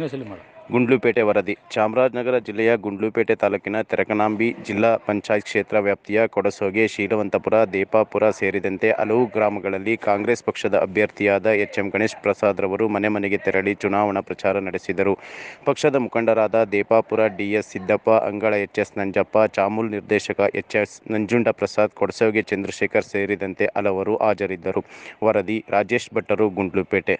ಇನ್ನೊಂದ್ಸಲಿ ಮಾಡು ಗುಂಡ್ಲುಪೇಟೆ ವರದಿ ಚಾಮರಾಜನಗರ ಜಿಲ್ಲೆಯ ಗುಂಡ್ಲುಪೇಟೆ ತಾಲೂಕಿನ ತೆರಕನಾಂಬಿ ಜಿಲ್ಲಾ ಪಂಚಾಯತ್ ಕ್ಷೇತ್ರ ವ್ಯಾಪ್ತಿಯ ಕೊಡಸೋಗೆ ಶೀಲವಂತಪುರ ದೇಪಾಪುರ ಸೇರಿದಂತೆ ಹಲವು ಗ್ರಾಮಗಳಲ್ಲಿ ಕಾಂಗ್ರೆಸ್ ಪಕ್ಷದ ಅಭ್ಯರ್ಥಿಯಾದ ಎಚ್ ಎಂ ಗಣೇಶ್ ಪ್ರಸಾದ್ ರವರು ಮನೆ ಮನೆಗೆ ತೆರಳಿ ಚುನಾವಣಾ ಪ್ರಚಾರ ನಡೆಸಿದರು ಪಕ್ಷದ ಮುಖಂಡರಾದ ದೇಪಾಪುರ ಡಿಎಸ್ ಸಿದ್ದಪ್ಪ ಅಂಗಳ ಎಚ್ ಎಸ್ ನಂಜಪ್ಪ ಚಾಮೂಲ್ ನಿರ್ದೇಶಕ ಎಚ್ ಎಸ್ ನಂಜುಂಡ ಪ್ರಸಾದ್ ಕೊಡಸೋಗೆ ಚಂದ್ರಶೇಖರ್ ಸೇರಿದಂತೆ ಹಲವರು ಹಾಜರಿದ್ದರು ವರದಿ ರಾಜೇಶ್ ಭಟ್ಟರು ಗುಂಡ್ಲುಪೇಟೆ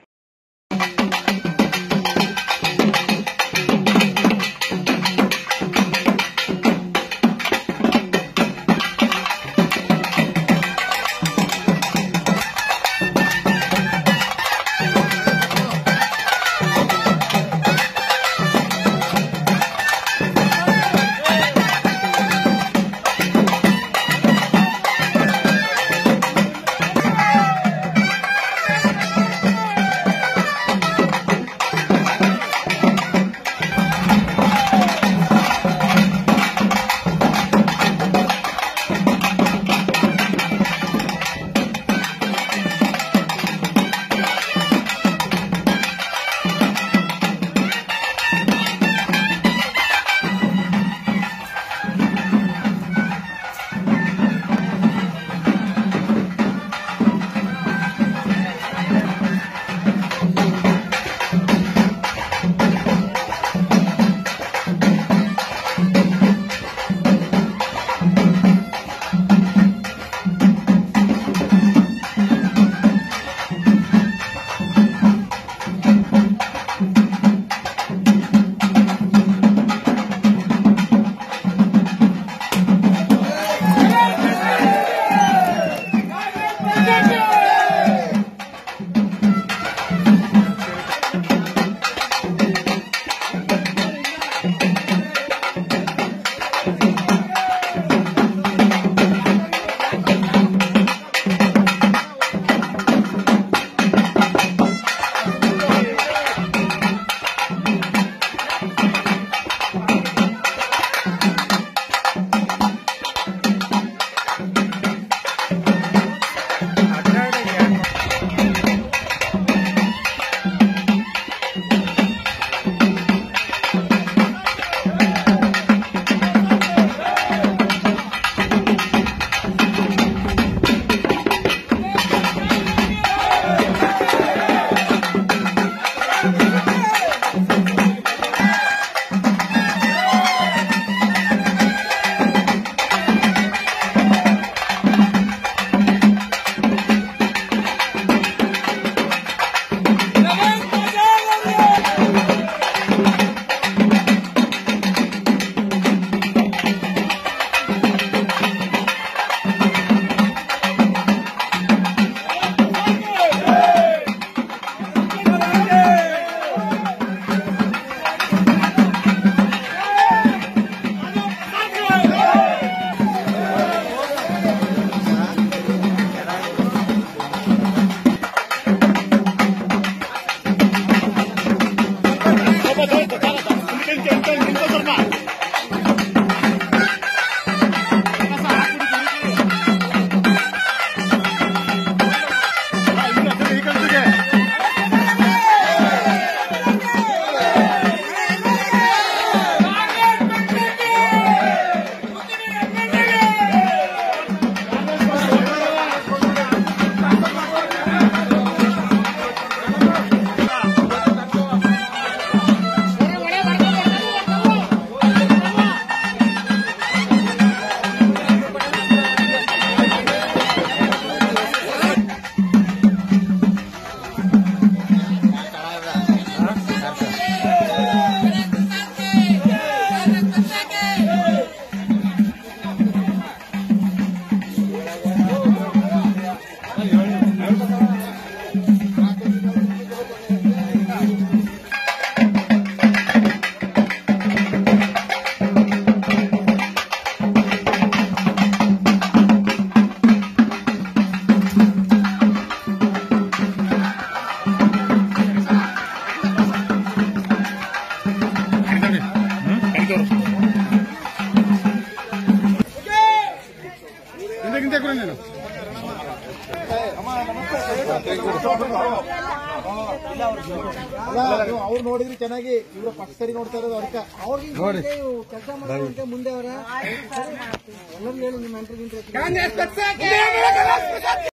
ಅಲ್ಲ, ನೀವು ಅವ್ರು ನೋಡಿದ್ರಿ ಚೆನ್ನಾಗಿ ಇವ್ರ ಪಕ್ಕ ಸರಿ ನೋಡ್ತಾ ಇರೋದು ಅದಕ್ಕೆ ಅವ್ರಿಗೆ ಕೆಲಸ ಮಾಡೋದಕ್ಕೆ ಮುಂದೆ ಅವರ ಎಲ್ಲರೂ ಹೇಳಿ ನಿಮ್ಮ ಎಂಟ್ರಿ